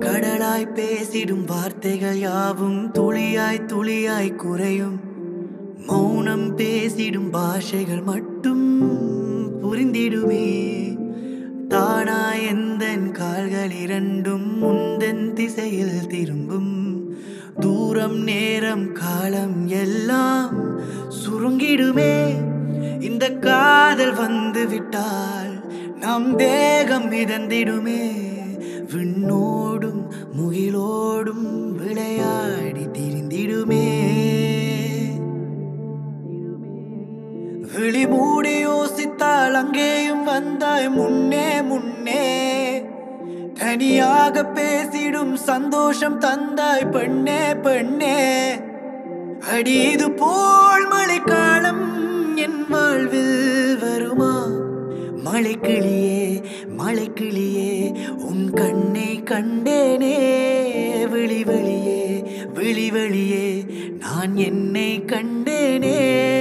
கடலாய் பேசிடும் வார்த்தைகள் யாவும் துளியாய் துளியாய் குறையும் மௌனம் பேசிடும் பாஷைகள் மட்டும் புரிந்திடுமே தானா எந்தன் கால்கள் இரண்டும் முந்தன் திசையில் திரும்பும் தூரம் நேரம் காலம் எல்லாம் சுருங்கிடுமே இந்த காதல் வந்து விட்டால் நம் தேகம் மிதந்திடுமே விண்ணோடும் முகிலோடும் விளையாடி திரிந்திடுமே விழி மூடி யோசித்தால் அங்கேயும் வந்தாய் முன்னே முன்னே தனியாக பேசிடும் சந்தோஷம் தந்தாய் பெண்ணே பெண்ணே அடி இது போல் மழைக்காலம் என் வாழ்வில் வருமா மழைக்கிளியே மழைக்கிளியே உன் கண்ணை கண்டேனே விழி வெளியே விழி வெளியே நான் என்னை கண்டேனே